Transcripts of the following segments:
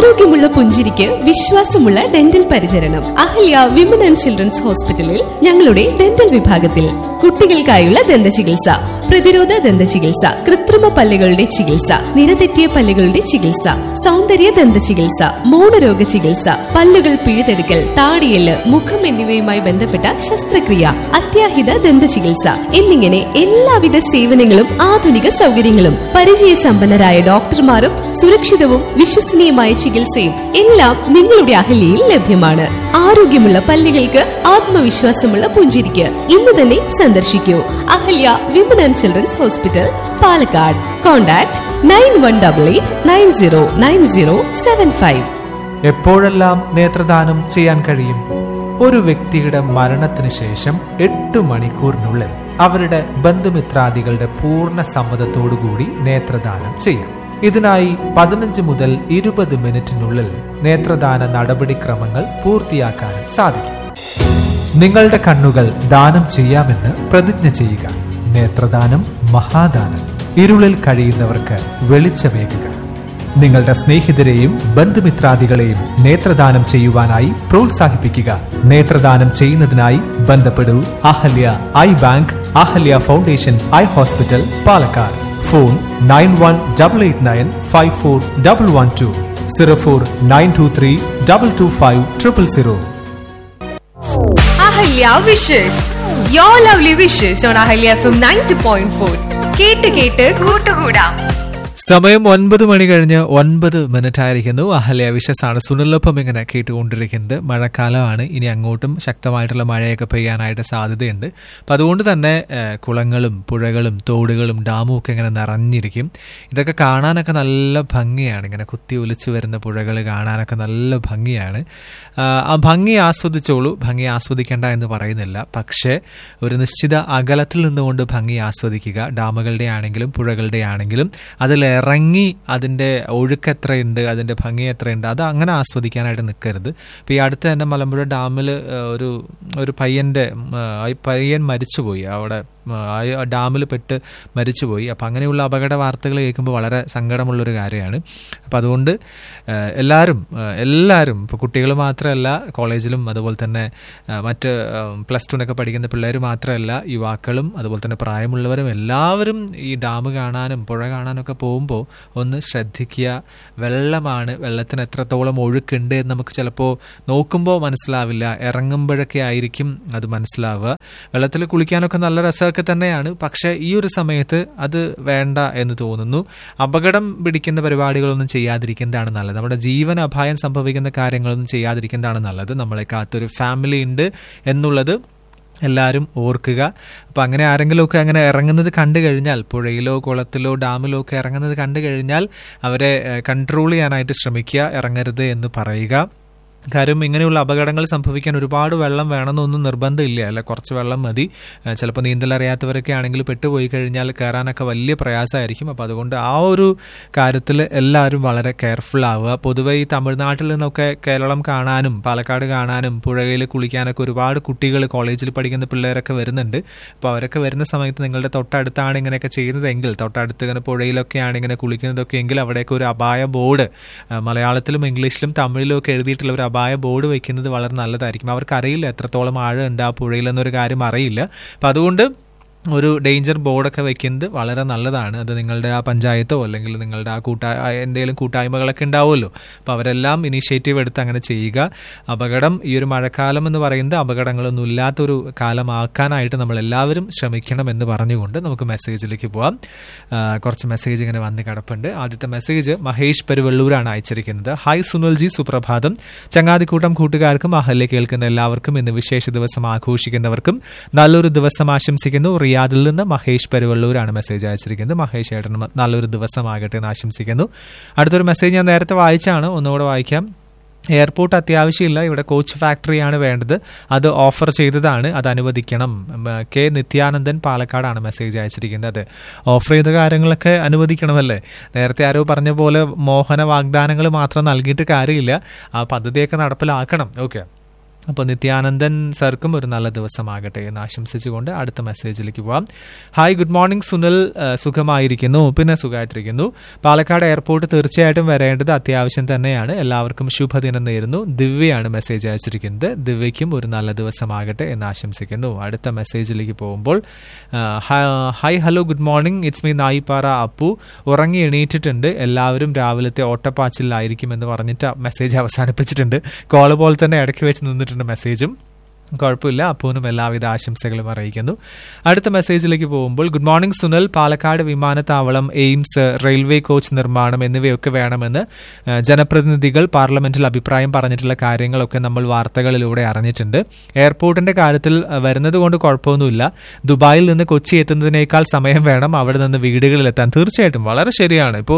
ആരോഗ്യമുള്ള പുഞ്ചിരിക്ക് വിശ്വാസമുള്ള ഡെന്റൽ പരിചരണം അഹല്യ വിമൻ ആൻഡ് ചിൽഡ്രൻസ് ഹോസ്പിറ്റലിൽ ഞങ്ങളുടെ ഡെന്റൽ വിഭാഗത്തിൽ കുട്ടികൾക്കായുള്ള ദന്ത ചികിത്സ പ്രതിരോധ ദന്ത ചികിത്സ കൃത്രിമ പല്ലുകളുടെ ചികിത്സ നിരതെറ്റിയ പല്ലുകളുടെ ചികിത്സ സൗന്ദര്യ ദന്ത ചികിത്സ മൗനരോഗ ചികിത്സ പല്ലുകൾ പിഴുതെടുക്കൽ താടിയല് മുഖം എന്നിവയുമായി ബന്ധപ്പെട്ട ശസ്ത്രക്രിയ അത്യാഹിത ദന്ത ചികിത്സ എന്നിങ്ങനെ എല്ലാവിധ സേവനങ്ങളും ആധുനിക സൗകര്യങ്ങളും പരിചയസമ്പന്നരായ ഡോക്ടർമാരും സുരക്ഷിതവും വിശ്വസനീയമായ ചികിത്സയും എല്ലാം നിങ്ങളുടെ അഹല്യയിൽ ലഭ്യമാണ് ആരോഗ്യമുള്ള പല്ലുകൾക്ക് ആത്മവിശ്വാസമുള്ള പുഞ്ചിരിക്ക് ഇന്ന് തന്നെ സന്ദർശിക്കൂ Ahalya women and children's hospital Palakkad contact nine one double eight nine zero nine zero seven five എപ്പോഴെല്ലാം നേത്രദാനം ചെയ്യാൻ കഴിയും ഒരു വ്യക്തിയുടെ മരണത്തിന് ശേഷം എട്ട് മണിക്കൂറിനുള്ളിൽ അവരുടെ ബന്ധുമിത്രാദികളുടെ പൂർണ്ണ സമ്മതത്തോടുകൂടി നേത്രദാനം ചെയ്യാം ഇതിനായി പതിനഞ്ച് മുതൽ ഇരുപത് മിനിറ്റിനുള്ളിൽ നേത്രദാന നടപടിക്രമങ്ങൾ പൂർത്തിയാക്കാനും സാധിക്കും നിങ്ങളുടെ കണ്ണുകൾ ദാനം ചെയ്യാമെന്ന് പ്രതിജ്ഞ ചെയ്യുക നേത്രദാനം മഹാദാനം ഇരുളിൽ കഴിയുന്നവർക്ക് വെളിച്ചമേകുക നിങ്ങളുടെ സ്നേഹിതരെയും ബന്ധുമിത്രാദികളെയും നേത്രദാനം ചെയ്യുവാനായി പ്രോത്സാഹിപ്പിക്കുക നേത്രദാനം ചെയ്യുന്നതിനായി ബന്ധപ്പെടൂ Ahalya eye bank Ahalya foundation eye hospital Palakkad phone nine one double eight nine five four double one two zero four nine two three double two five triple zero Ahalya wishes your lovely wishes on Ahalya F M ninety point four കേട്ട് കേട്ട് കൂട്ടുകൂടാം സമയം ഒൻപത് മണി കഴിഞ്ഞ് ഒൻപത് minute ആയിരിക്കുന്നു അഹല്യ വിശസാണ് സുനിലൊപ്പം ഇങ്ങനെ കേട്ടുകൊണ്ടിരിക്കുന്നത് മഴക്കാലമാണ് ഇനി അങ്ങോട്ടും ശക്തമായിട്ടുള്ള മഴയൊക്കെ പെയ്യാനായിട്ട് സാധ്യതയുണ്ട് അപ്പം അതുകൊണ്ട് തന്നെ ഏഹ്, കുളങ്ങളും പുഴകളും തോടുകളും ഡാമും ഒക്കെ ഇങ്ങനെ നിറഞ്ഞിരിക്കും ഇതൊക്കെ കാണാനൊക്കെ നല്ല ഭംഗിയാണ് ഇങ്ങനെ കുത്തി ഒലിച്ചു വരുന്ന പുഴകൾ കാണാനൊക്കെ നല്ല ഭംഗിയാണ് ആ, ആ ഭംഗി ആസ്വദിച്ചോളൂ ഭംഗി ആസ്വദിക്കേണ്ട എന്ന് പറയുന്നില്ല പക്ഷേ ഒരു നിശ്ചിത അകലത്തിൽ നിന്നുകൊണ്ട് ഭംഗി ആസ്വദിക്കുക ഡാമുകളുടെ ആണെങ്കിലും പുഴകളുടെ ആണെങ്കിലും അതിൽ ഇറങ്ങി അതിൻ്റെ ഒഴുക്ക് എത്രയുണ്ട് അതിൻ്റെ ഭംഗി എത്രയുണ്ട് അത് അങ്ങനെ ആസ്വദിക്കാനായിട്ട് നിൽക്കരുത് ഇപ്പോൾ ഈ അടുത്ത് തന്നെ മലമ്പുഴ ഡാമിൽ ഒരു ഒരു പയ്യൻ്റെ ഉം, ആ ഈ പയ്യൻ മരിച്ചുപോയി അവിടെ ഉം, ആ ഡാമിൽ പെട്ട് മരിച്ചുപോയി അപ്പം അങ്ങനെയുള്ള അപകട വാർത്തകൾ കേൾക്കുമ്പോൾ വളരെ സങ്കടമുള്ളൊരു കാര്യമാണ് അപ്പം അതുകൊണ്ട് ആ, എല്ലാവരും ആ, എല്ലാവരും ഇപ്പോൾ കുട്ടികൾ മാത്രമല്ല കോളേജിലും അതുപോലെ തന്നെ ആ, മറ്റ് പ്ലസ് ടുനൊക്കെ പഠിക്കുന്ന പിള്ളേർ മാത്രമല്ല യുവാക്കളും അതുപോലെ തന്നെ പ്രായമുള്ളവരും എല്ലാവരും ഈ ഡാം കാണാനും പുഴ കാണാനൊക്കെ പോകുമ്പോൾ ഒന്ന് ശ്രദ്ധിക്കുക വെള്ളമാണ് വെള്ളത്തിന് എത്രത്തോളം ഒഴുക്കുണ്ട് എന്ന് നമുക്ക് ചിലപ്പോൾ നോക്കുമ്പോൾ മനസ്സിലാവില്ല ഇറങ്ങുമ്പോഴൊക്കെ ആയിരിക്കും അത് മനസ്സിലാവുക വെള്ളത്തിൽ കുളിക്കാനൊക്കെ നല്ല രസമൊക്കെ തന്നെയാണ് പക്ഷേ ഈ ഒരു സമയത്ത് അത് വേണ്ട എന്ന് തോന്നുന്നു അപകടം പിടിക്കുന്ന പരിപാടികളൊന്നും ചെയ്യാതിരിക്കുന്നതാണ് നല്ലത് നമ്മുടെ ജീവന അപായം സംഭവിക്കുന്ന കാര്യങ്ങളൊന്നും ചെയ്യാതിരിക്കുന്നതാണ് നല്ലത് നമ്മളെ കാത്തൊരു ഫാമിലി ഉണ്ട് എന്നുള്ളത് എല്ലാവരും ഓർക്കുക അപ്പം അങ്ങനെ ആരെങ്കിലുമൊക്കെ അങ്ങനെ ഇറങ്ങുന്നത് കണ്ടു കഴിഞ്ഞാൽ പുഴയിലോ കുളത്തിലോ ഡാമിലോ ഒക്കെ ഇറങ്ങുന്നത് കണ്ടു കഴിഞ്ഞാൽ അവരെ കൺട്രോൾ ചെയ്യാനായിട്ട് ശ്രമിക്കുക ഇറങ്ങരുത് എന്ന് പറയുക കാര്യം ഇങ്ങനെയുള്ള അപകടങ്ങൾ സംഭവിക്കാൻ ഒരുപാട് വെള്ളം വേണമെന്നൊന്നും നിർബന്ധമില്ല അല്ല കുറച്ച് വെള്ളം മതി ഏഹ് ചിലപ്പോൾ നീന്തൽ അറിയാത്തവരൊക്കെ ആണെങ്കിൽ പെട്ടുപോയി കഴിഞ്ഞാൽ കയറാനൊക്കെ വലിയ പ്രയാസമായിരിക്കും അപ്പോൾ അതുകൊണ്ട് ആ ഒരു കാര്യത്തിൽ എല്ലാവരും വളരെ കെയർഫുൾ ആവുക പൊതുവെ ഈ തമിഴ്നാട്ടിൽ നിന്നൊക്കെ കേരളം കാണാനും പാലക്കാട് കാണാനും പുഴയിൽ കുളിക്കാനൊക്കെ ഒരുപാട് കുട്ടികൾ കോളേജിൽ പഠിക്കുന്ന പിള്ളേരൊക്കെ വരുന്നുണ്ട് അപ്പോൾ അവരൊക്കെ വരുന്ന സമയത്ത് നിങ്ങളുടെ തൊട്ടടുത്താണ് ഇങ്ങനെയൊക്കെ ചെയ്യുന്നതെങ്കിൽ തൊട്ടടുത്ത് ഇങ്ങനെ പുഴയിലൊക്കെയാണ് ഇങ്ങനെ കുളിക്കുന്നതൊക്കെ എങ്കിൽ അവിടെയൊക്കെ ഒരു അപായ ബോർഡ് ആ, മലയാളത്തിലും ഇംഗ്ലീഷിലും തമിഴിലും ഒക്കെ എഴുതിയിട്ടുള്ള ഒരു അപായ ബോർഡ് വെക്കുന്നത് വളരെ നല്ലതായിരിക്കും അവർക്കറിയില്ല എത്രത്തോളം ആഴമുണ്ട് ആ പുഴയിൽ എന്നൊരു കാര്യം അറിയില്ല അപ്പം അതുകൊണ്ട് ഒരു ഡേഞ്ചർ ബോർഡൊക്കെ വെക്കുന്നത് വളരെ നല്ലതാണ് അത് നിങ്ങളുടെ ആ പഞ്ചായത്തോ അല്ലെങ്കിൽ നിങ്ങളുടെ ആ കൂട്ടായ എന്തെങ്കിലും കൂട്ടായ്മകളൊക്കെ ഉണ്ടാവുമല്ലോ അപ്പോൾ അവരെല്ലാം ഇനീഷ്യേറ്റീവ് എടുത്ത് അങ്ങനെ ചെയ്യുക അപകടം ഈ ഒരു മഴക്കാലം എന്ന് പറയുന്നത് അപകടങ്ങളൊന്നും ഇല്ലാത്തൊരു കാലമാക്കാനായിട്ട് നമ്മൾ എല്ലാവരും ശ്രമിക്കണം എന്ന് പറഞ്ഞുകൊണ്ട് നമുക്ക് മെസ്സേജിലേക്ക് പോവാം ആ, കുറച്ച് മെസ്സേജ് ഇങ്ങനെ വന്ന് കിടപ്പുണ്ട് ആദ്യത്തെ മെസ്സേജ് മഹേഷ് പെരുവള്ളൂരാണ് അയച്ചിരിക്കുന്നത് ഹായ് സുനിൽജി സുപ്രഭാതം ചങ്ങാതിക്കൂട്ടം കൂട്ടുകാർക്കും അഹല്യ കേൾക്കുന്ന എല്ലാവർക്കും ഇന്ന് വിശേഷ ദിവസം ആഘോഷിക്കുന്നവർക്കും നല്ലൊരു ദിവസം ആശംസിക്കുന്നു റിയാദിൽ നിന്ന് മഹേഷ് പെരുവള്ളൂരാണ് മെസ്സേജ് അയച്ചിരിക്കുന്നത് മഹേഷ് ഏട്ടന് നല്ലൊരു ദിവസമാകട്ടെ എന്ന് ആശംസിക്കുന്നു അടുത്തൊരു മെസ്സേജ് ഞാൻ നേരത്തെ വായിച്ചാണ് ഒന്നുകൂടെ വായിക്കാം എയർപോർട്ട് അത്യാവശ്യമില്ല ഇവിടെ കോച്ച് ഫാക്ടറിയാണ് വേണ്ടത് അത് ഓഫർ ചെയ്തതാണ് അത് അനുവദിക്കണം ഉം, കെ നിത്യാനന്ദൻ പാലക്കാടാണ് മെസ്സേജ് അയച്ചിരിക്കുന്നത് അതെ ഓഫർ ചെയ്ത കാര്യങ്ങളൊക്കെ അനുവദിക്കണമല്ലേ നേരത്തെ ആരോ പറഞ്ഞ പോലെ മോഹന വാഗ്ദാനങ്ങൾ മാത്രം നൽകിയിട്ട് കാര്യമില്ല ആ പദ്ധതിയൊക്കെ നടപ്പിലാക്കണം ഓക്കെ അപ്പോൾ നിത്യാനന്ദൻ സർക്കും ഒരു നല്ല ദിവസമാകട്ടെ എന്ന് ആശംസിച്ചുകൊണ്ട് അടുത്ത മെസ്സേജിലേക്ക് പോവാം ഹായ് ഗുഡ് മോർണിംഗ് സുനിൽ ആ, സുഖമായിരിക്കുന്നു പിന്നെ സുഖമായിട്ടിരിക്കുന്നു പാലക്കാട് എയർപോർട്ട് തീർച്ചയായിട്ടും വരേണ്ടത് അത്യാവശ്യം തന്നെയാണ് എല്ലാവർക്കും ശുഭദിനം നേരുന്നു ദിവ്യയാണ് മെസ്സേജ് അയച്ചിരിക്കുന്നത് ദിവ്യയ്ക്കും ഒരു നല്ല ദിവസമാകട്ടെ എന്ന് ആശംസിക്കുന്നു അടുത്ത മെസ്സേജിലേക്ക് പോകുമ്പോൾ ആ, ഹ- hi hello good morning it's me Nayippara Appu ഉറങ്ങി എണീറ്റിട്ടുണ്ട് എല്ലാവരും രാവിലത്തെ ഓട്ടപ്പാച്ചിലായിരിക്കുമെന്ന് പറഞ്ഞിട്ട് മെസ്സേജ് അവസാനിപ്പിച്ചിട്ടുണ്ട് കോള് പോലെ തന്നെ ഇടയ്ക്ക് വെച്ച് നിന്നിട്ടുണ്ട് മെസ്സേജും കുഴപ്പമില്ല അപ്പൂനും എല്ലാവിധ ആശംസകളും അറിയിക്കുന്നു അടുത്ത മെസ്സേജിലേക്ക് പോകുമ്പോൾ ഗുഡ് മോർണിംഗ് സുനിൽ പാലക്കാട് വിമാനത്താവളം എയിംസ് റെയിൽവേ കോച്ച് നിർമ്മാണം എന്നിവയൊക്കെ വേണമെന്ന് ആ, ജനപ്രതിനിധികൾ പാർലമെന്റിൽ അഭിപ്രായം പറഞ്ഞിട്ടുള്ള കാര്യങ്ങളൊക്കെ നമ്മൾ വാർത്തകളിലൂടെ അറിഞ്ഞിട്ടുണ്ട് എയർപോർട്ടിന്റെ കാര്യത്തിൽ ആ, വരുന്നത് കൊണ്ട് കുഴപ്പമൊന്നുമില്ല ദുബായിൽ നിന്ന് കൊച്ചി എത്തുന്നതിനേക്കാൾ സമയം വേണം അവിടെ നിന്ന് വീടുകളിലെത്താൻ തീർച്ചയായിട്ടും വളരെ ശരിയാണ് ഇപ്പോൾ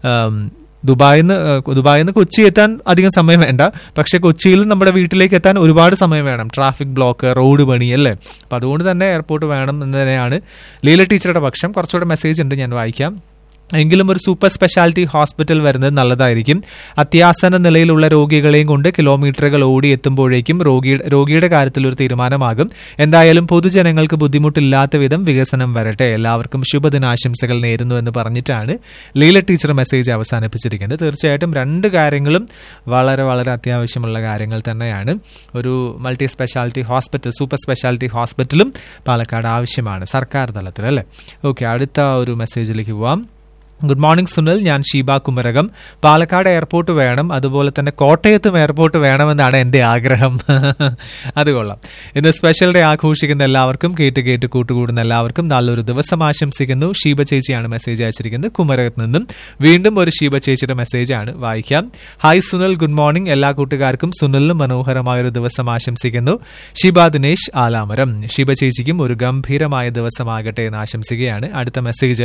ദുബായിൽ നിന്ന് ദുബായിൽ നിന്ന് കൊച്ചി എത്താൻ അധികം സമയം വേണ്ട പക്ഷെ കൊച്ചിയിൽ നമ്മുടെ വീട്ടിലേക്ക് എത്താൻ ഒരുപാട് സമയം വേണം ട്രാഫിക് ബ്ലോക്ക് റോഡ് പണി അല്ലേ അപ്പം അതുകൊണ്ട് തന്നെ എയർപോർട്ട് വേണം എന്ന് തന്നെയാണ് ലീല ടീച്ചറുടെ പക്ഷം കുറച്ചുകൂടെ മെസ്സേജ് ഉണ്ട് ഞാൻ വായിക്കാം എങ്കിലും ഒരു സൂപ്പർ സ്പെഷ്യാലിറ്റി ഹോസ്പിറ്റൽ വരുന്നത് നല്ലതായിരിക്കും അത്യാസന്ന നിലയിലുള്ള രോഗികളെയും കൊണ്ട് കിലോമീറ്ററുകൾ ഓടി എത്തുമ്പോഴേക്കും രോഗി രോഗിയുടെ കാര്യത്തിൽ ഒരു തീരുമാനമാകും എന്തായാലും പൊതുജനങ്ങൾക്ക് ബുദ്ധിമുട്ടില്ലാത്ത വിധം വികസനം വരട്ടെ എല്ലാവർക്കും ശുഭദിനാശംസകൾ നേരുന്നു എന്ന് പറഞ്ഞിട്ടാണ് ലീല ടീച്ചർ മെസ്സേജ് അവസാനിപ്പിച്ചിരിക്കുന്നത് തീർച്ചയായിട്ടും രണ്ട് കാര്യങ്ങളും വളരെ വളരെ അത്യാവശ്യമുള്ള കാര്യങ്ങൾ തന്നെയാണ് ഒരു multi speciality hospital super speciality ഹോസ്പിറ്റലും പാലക്കാട് ആവശ്യമാണ് സർക്കാർ തലത്തിൽ അല്ലേ ഓക്കെ അടുത്ത ഒരു മെസ്സേജിലേക്ക് പോവാം ഗുഡ് മോർണിംഗ് സുനിൽ ഞാൻ ഷീബ കുമരകം പാലക്കാട് എയർപോർട്ട് വേണം അതുപോലെ തന്നെ കോട്ടയത്തും എയർപോർട്ട് വേണമെന്നാണ് എൻ്റെ ആഗ്രഹം അത് കൊള്ളാം ഇന്ന് സ്പെഷ്യൽ ഡേ ആഘോഷിക്കുന്ന എല്ലാവർക്കും കേട്ട് കേട്ട് കൂട്ടുകൂടുന്ന എല്ലാവർക്കും നല്ലൊരു ദിവസം ആശംസിക്കുന്നു ഷീബ ചേച്ചിയാണ് മെസ്സേജ് അയച്ചിരിക്കുന്നത് കുമരകത്ത് നിന്നും വീണ്ടും ഒരു ഷീബ ചേച്ചിയുടെ മെസ്സേജാണ് വായിക്കാം ഹായ് സുനിൽ ഗുഡ് മോർണിംഗ് എല്ലാ കൂട്ടുകാർക്കും സുനിലിനും മനോഹരമായ ഒരു ദിവസം ആശംസിക്കുന്നു ഷീബ ദിനേശ് ആലാമരം ഷീബ ചേച്ചിക്കും ഒരു ഗംഭീരമായ ദിവസമാകട്ടെ എന്ന് ആശംസിക്കുകയാണ് അടുത്ത മെസ്സേജ്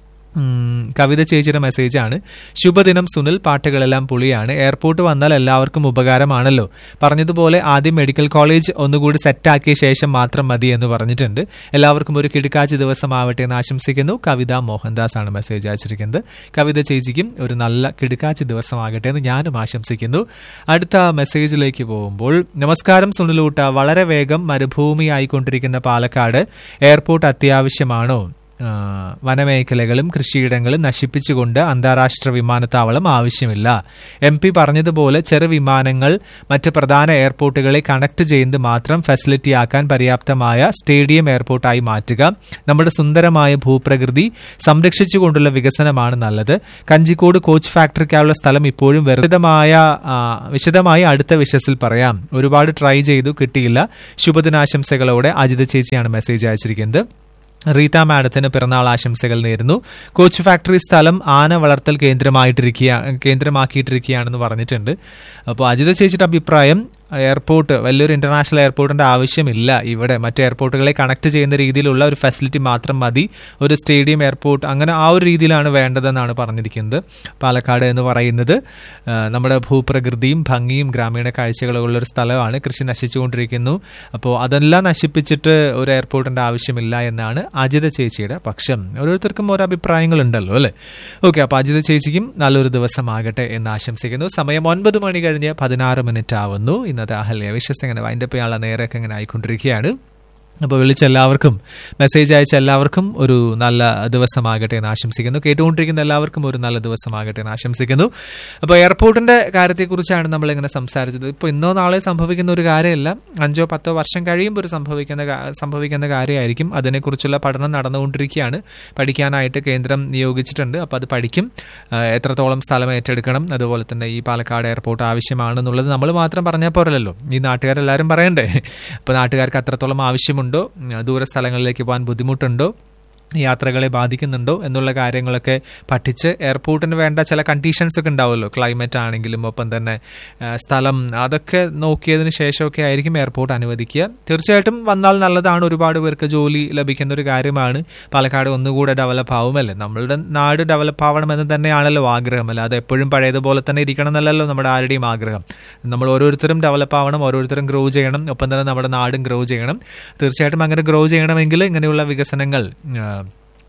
ഉം, കവിത ചേച്ചിയുടെ മെസ്സേജാണ് ശുഭദിനം സുനിൽ പാട്ടുകളെല്ലാം പുളിയാണ് എയർപോർട്ട് വന്നാൽ എല്ലാവർക്കും ഉപകാരമാണല്ലോ പറഞ്ഞതുപോലെ ആദ്യം മെഡിക്കൽ കോളേജ് ഒന്നുകൂടി സെറ്റാക്കിയ ശേഷം മാത്രം മതി എന്ന് പറഞ്ഞിട്ടുണ്ട് എല്ലാവർക്കും ഒരു കിടുക്കാച്ച് ദിവസമാവട്ടെ എന്ന് ആശംസിക്കുന്നു കവിത മോഹൻദാസ് ആണ് മെസ്സേജ് അയച്ചിരിക്കുന്നത് കവിത ചേച്ചിക്കും ഒരു നല്ല കിടുക്കാച്ച് ദിവസമാകട്ടെ എന്ന് ഞാനും ആശംസിക്കുന്നു അടുത്ത മെസ്സേജിലേക്ക് പോകുമ്പോൾ നമസ്കാരം സുനിലൂട്ട വളരെ വേഗം മരുഭൂമിയായിക്കൊണ്ടിരിക്കുന്ന പാലക്കാട് എയർപോർട്ട് അത്യാവശ്യമാണോ ആ, വനമേഖലകളും കൃഷിയിടങ്ങളും നശിപ്പിച്ചുകൊണ്ട് അന്താരാഷ്ട്ര വിമാനത്താവളം ആവശ്യമില്ല എം പി പറഞ്ഞതുപോലെ ചെറു വിമാനങ്ങൾ മറ്റ് പ്രധാന എയർപോർട്ടുകളെ കണക്ട് ചെയ്യുന്നത് മാത്രം ഫെസിലിറ്റിയാക്കാൻ പര്യാപ്തമായ സ്റ്റേഡിയം എയർപോർട്ടായി മാറ്റുക നമ്മുടെ സുന്ദരമായ ഭൂപ്രകൃതി സംരക്ഷിച്ചുകൊണ്ടുള്ള വികസനമാണ് നല്ലത് കഞ്ചിക്കോട് കോച്ച് ഫാക്ടറിക്കായുള്ള സ്ഥലം ഇപ്പോഴും വിശദമായ ആ, വിശദമായി അടുത്ത വിഷയത്തിൽ പറയാം ഒരുപാട് ട്രൈ ചെയ്തു കിട്ടിയില്ല ശുഭദിനാശംസകളോടെ അജിത ചേച്ചിയാണ് മെസ്സേജ് അയച്ചിരിക്കുന്നത് റീത്ത മാഡത്തിന് പിറന്നാൾ ആശംസകൾ നേരുന്നു കോച്ച് ഫാക്ടറി സ്ഥലം ആന വളർത്തൽ കേന്ദ്രമായിട്ടിരിക്കുക കേന്ദ്രമാക്കിയിട്ടിരിക്കുകയാണെന്ന് പറഞ്ഞിട്ടുണ്ട് അപ്പോൾ അജിത ചേച്ചിയുടെ അഭിപ്രായം എയർപോർട്ട് വലിയൊരു ഇന്റർനാഷണൽ എയർപോർട്ടിന്റെ ആവശ്യമില്ല ഇവിടെ മറ്റ് എയർപോർട്ടുകളെ കണക്ട് ചെയ്യുന്ന രീതിയിലുള്ള ഒരു ഫെസിലിറ്റി മാത്രം മതി ഒരു സ്റ്റേഡിയം എയർപോർട്ട് അങ്ങനെ ആ ഒരു രീതിയിലാണ് വേണ്ടതെന്നാണ് പറഞ്ഞിരിക്കുന്നത് പാലക്കാട് എന്ന് പറയുന്നത് ആ, നമ്മുടെ ഭൂപ്രകൃതിയും ഭംഗിയും ഗ്രാമീണ കാഴ്ചകളുള്ള ഒരു സ്ഥലമാണ് കൃഷി നശിച്ചുകൊണ്ടിരിക്കുന്നു അപ്പോൾ അതെല്ലാം നശിപ്പിച്ചിട്ട് ഒരു എയർപോർട്ടിന്റെ ആവശ്യമില്ല എന്നാണ് അജിത ചേച്ചിയുടെ പക്ഷം ഓരോരുത്തർക്കും ഓരോ അഭിപ്രായങ്ങളുണ്ടല്ലോ അല്ലേ ഓക്കെ അപ്പോൾ അജിത ചേച്ചിക്കും നല്ലൊരു ദിവസമാകട്ടെ എന്ന് ആശംസിക്കുന്നു സമയം ഒൻപത് മണി കഴിഞ്ഞ് പതിനാറ് മിനിറ്റ് ആവുന്നു ഇന്നത്തെ അഹല്യ വിശ്വസ് ഇങ്ങനെ വൈൻഡപ്പ് ചെയ്യാനുള്ള നേരമൊക്കെ ഇങ്ങനെ ആയിക്കൊണ്ടിരിക്കുകയാണ് അപ്പോൾ വിളിച്ച എല്ലാവർക്കും മെസ്സേജ് അയച്ച എല്ലാവർക്കും ഒരു നല്ല ദിവസമാകട്ടെ എന്ന് ആശംസിക്കുന്നു കേട്ടുകൊണ്ടിരിക്കുന്ന എല്ലാവർക്കും ഒരു നല്ല ദിവസമാകട്ടെ എന്ന് ആശംസിക്കുന്നു അപ്പോൾ എയർപോർട്ടിന്റെ കാര്യത്തെക്കുറിച്ചാണ് നമ്മൾ ഇങ്ങനെ സംസാരിച്ചത് ഇപ്പോൾ ഇന്നോ നാളെ സംഭവിക്കുന്ന ഒരു കാര്യമല്ല അഞ്ചോ പത്തോ വർഷം കഴിയുമ്പോൾ ഒരു സംഭവിക്കുന്ന കാ- സംഭവിക്കുന്ന കാര്യമായിരിക്കും അതിനെക്കുറിച്ചുള്ള പഠനം നടന്നുകൊണ്ടിരിക്കുകയാണ് പഠിക്കാനായിട്ട് കേന്ദ്രം നിയോഗിച്ചിട്ടുണ്ട് അപ്പോൾ അത് പഠിക്കും ആ, എത്രത്തോളം സ്ഥലം ഏറ്റെടുക്കണം അതുപോലെ തന്നെ ഈ പാലക്കാട് എയർപോർട്ട് ആവശ്യമാണെന്നുള്ളത് നമ്മൾ മാത്രം പറഞ്ഞാൽ പോരല്ലോ ഈ നാട്ടുകാരെല്ലാവരും പറയണ്ടേ അപ്പോൾ നാട്ടുകാർക്ക് അത്രത്തോളം ആവശ്യമുണ്ടോ ഉം, ദൂര സ്ഥലങ്ങളിലേക്ക് പോകാൻ ബുദ്ധിമുട്ടുണ്ടോ യാത്രകളെ ബാധിക്കുന്നുണ്ടോ എന്നുള്ള കാര്യങ്ങളൊക്കെ പഠിച്ച് എയർപോർട്ടിന് വേണ്ട ചില കണ്ടീഷൻസ് ഒക്കെ ഉണ്ടാവുമല്ലോ ക്ലൈമറ്റ് ആണെങ്കിലും ഒപ്പം തന്നെ ആ, സ്ഥലം അതൊക്കെ നോക്കിയതിന് ശേഷമൊക്കെ ആയിരിക്കും എയർപോർട്ട് അനുവദിക്കുക തീർച്ചയായിട്ടും വന്നാൽ നല്ലതാണ് ഒരുപാട് പേർക്ക് ജോലി ലഭിക്കുന്ന ഒരു കാര്യമാണ് പാലക്കാട് ഒന്നുകൂടെ ഡെവലപ്പ് ആവുമല്ലേ നമ്മളുടെ നാട് ഡെവലപ്പ് ആവണമെന്ന് തന്നെയാണല്ലോ ആഗ്രഹം അല്ല അത് എപ്പോഴും പഴയതുപോലെ തന്നെ ഇരിക്കണം എന്നല്ലല്ലോ നമ്മുടെ ആരുടെയും ആഗ്രഹം നമ്മൾ ഓരോരുത്തരും ഡെവലപ്പ് ആവണം ഓരോരുത്തരും ഗ്രോ ചെയ്യണം ഒപ്പം തന്നെ നമ്മുടെ നാടും ഗ്രോ ചെയ്യണം തീർച്ചയായിട്ടും അങ്ങനെ ഗ്രോ ചെയ്യണമെങ്കിൽ ഇങ്ങനെയുള്ള വികസനങ്ങൾ ആ,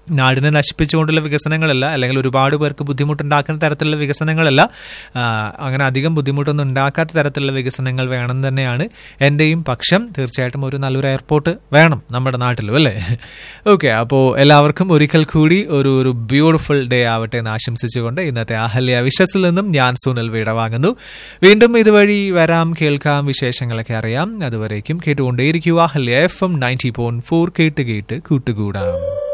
നാടിനെ നശിപ്പിച്ചുകൊണ്ടുള്ള വികസനങ്ങളല്ല അല്ലെങ്കിൽ ഒരുപാട് പേർക്ക് ബുദ്ധിമുട്ടുണ്ടാക്കുന്ന തരത്തിലുള്ള വികസനങ്ങളല്ല ആ, അങ്ങനെ അധികം ബുദ്ധിമുട്ടൊന്നും ഉണ്ടാക്കാത്ത തരത്തിലുള്ള വികസനങ്ങൾ വേണം തന്നെയാണ് എൻ്റെയും പക്ഷം തീർച്ചയായിട്ടും ഒരു നല്ലൊരു എയർപോർട്ട് വേണം നമ്മുടെ നാട്ടിലും അല്ലേ ഓക്കെ അപ്പോൾ എല്ലാവർക്കും ഒരിക്കൽ കൂടി ഒരു ഒരു ബ്യൂട്ടിഫുൾ ഡേ ആവട്ടെ എന്ന് ആശംസിച്ചുകൊണ്ട് ഇന്നത്തെ അഹല്യ വിശ്വസിൽ നിന്നും ഞാൻ സുനിൽ വിടവാങ്ങുന്നു വീണ്ടും ഇതുവഴി വരാം കേൾക്കാം വിശേഷങ്ങളൊക്കെ അറിയാം അതുവരേക്കും കേട്ടുകൊണ്ടേയിരിക്കുക Ahalya F M ninety point four കേട്ട് കേട്ട് കൂട്ടുകൂടാം